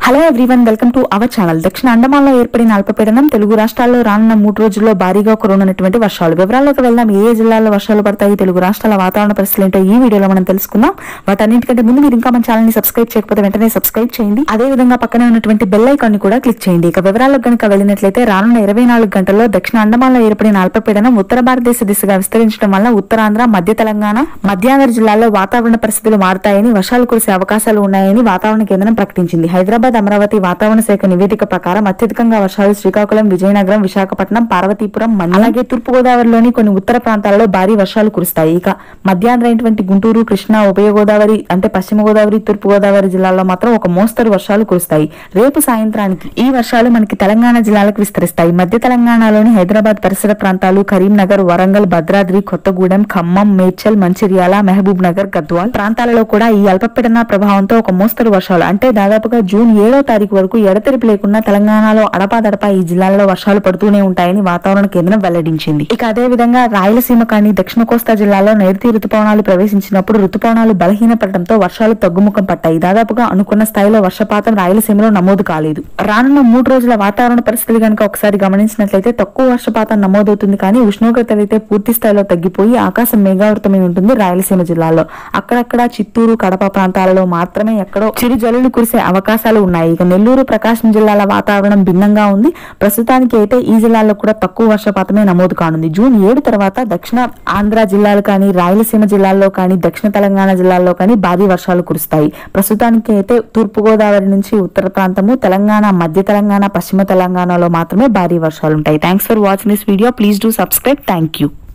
hello everyone welcome to our channel దక్షిణ అండమాన్లో ఏర్పడిన అల్పపీడనం తెలుగు రాష్ట్రాల్లో రానున్న మూడు రోజుల్లో భారీగా కురనున్నటువంటి వర్షాలు వివరాల్లోకి వెళ్దాం ఏ ఏ జిల్లాల్లో వర్షాలు పడతాయి తెలుగు రాష్ట్రాల వాతావరణ పరిస్థితులు ఏంటో ఈ వీడియోలో మనం తెలుసుకుందాం వాటన్నిటికంటే ముందు మీరు ఇంకా మన ఛానల్ ని సబ్స్క్రైబ్ చేయకపోతే వెంటనే సబ్స్క్రైబ్ చేయండి అదే విధంగా పక్కనే ఉన్నటువంటి బెల్ ఐకాన్ ని కూడా క్లిక్ చేయండి ఇక వివరాలకు గనుక వెళ్ళినట్లయితే రానున్న ఇరవై నాలుగు గంటల్లో దక్షిణ అండమాన్లో ఏర్పడిన అల్పపీడనం ఉత్తర భారతదేశ దిశగా విస్తరించడం వల్ల ఉత్తరాంధ్ర మధ్య తెలంగాణ మధ్యాంధ్ర జిల్లాల్లో వాతావరణ పరిస్థితులు మారుతాయని వర్షాలు కురిసే అవకాశాలు ఉన్నాయని వాతావరణ కేంద్రం ప్రకటించింది హైదరాబాద్ అమరావతి వాతావరణ శాఖ నివేదిక ప్రకారం అత్యధికంగా వర్షాలు శ్రీకాకుళం విజయనగరం విశాఖపట్నం పార్వతీపురం మన్యం, అలాగే తూర్పు గోదావరిలోని కొన్ని ఉత్తర ప్రాంతాలలో భారీ వర్షాలు కురుస్తాయి ఇక మధ్యాంధ్ర అయినటువంటి గుంటూరు కృష్ణా ఉభయ గోదావరి అంటే పశ్చిమ గోదావరి తూర్పు గోదావరి జిల్లాల్లో మాత్రం ఒక మోస్తరు వర్షాలు కురుస్తాయి రేపు సాయంత్రానికి ఈ వర్షాలు మనకి తెలంగాణ జిల్లాలకు విస్తరిస్తాయి మధ్య తెలంగాణలోని హైదరాబాద్ పరిసర ప్రాంతాలు కరీంనగర్ వరంగల్ భద్రాద్రి కొత్తగూడెం ఖమ్మం మేడ్చల్ మంచిర్యాల మహబూబ్ నగర్ గద్వాల్ ప్రాంతాలలో కూడా ఈ అల్పపీడన ప్రభావంతో ఒక మోస్తరు వర్షాలు అంటే దాదాపుగా జూన్ ఏడో తారీఖు వరకు ఎడతెరిపి లేకుండా తెలంగాణలో అడపాదడపా ఈ జిల్లాల్లో వర్షాలు పడుతూనే ఉంటాయని వాతావరణ కేంద్రం వెల్లడించింది ఇక అదే విధంగా రాయలసీమ కానీ దక్షిణ కోస్తా జిల్లాలో నైరుతి రుతుపవనాలు ప్రవేశించినప్పుడు రుతుపవనాలు బలహీనపడటంతో వర్షాలు తగ్గుముఖం పట్టాయి దాదాపుగా అనుకున్న స్థాయిలో వర్షపాతం రాయలసీమలో నమోదు కాలేదు రానున్న మూడు రోజుల వాతావరణ పరిస్థితులు కనుక ఒకసారి గమనించినట్లయితే తక్కువ వర్షపాతం నమోదవుతుంది కానీ ఉష్ణోగ్రతలు అయితే పూర్తి స్థాయిలో తగ్గిపోయి ఆకాశం మేఘావృతమై ఉంటుంది రాయలసీమ జిల్లాలో అక్కడక్కడ చిత్తూరు కడప ప్రాంతాలలో మాత్రమే ఎక్కడో చిరు జల్లులు కురిసే అవకాశాలు ఉన్నాయి ఇక నెల్లూరు ప్రకాశం జిల్లాల వాతావరణం భిన్నంగా ఉంది ప్రస్తుతానికి అయితే ఈ జిల్లాల్లో కూడా తక్కువ వర్షపాతమే నమోదు కానుంది జూన్ ఏడు తర్వాత దక్షిణ ఆంధ్ర జిల్లాలు కానీ రాయలసీమ జిల్లాల్లో కానీ దక్షిణ తెలంగాణ జిల్లాల్లో కానీ భారీ వర్షాలు కురుస్తాయి ప్రస్తుతానికి అయితే తూర్పు గోదావరి నుంచి ఉత్తర ప్రాంతము తెలంగాణ మధ్య తెలంగాణ పశ్చిమ తెలంగాణలో మాత్రమే భారీ వర్షాలు ఉంటాయి thanks for watching this video please do subscribe thank you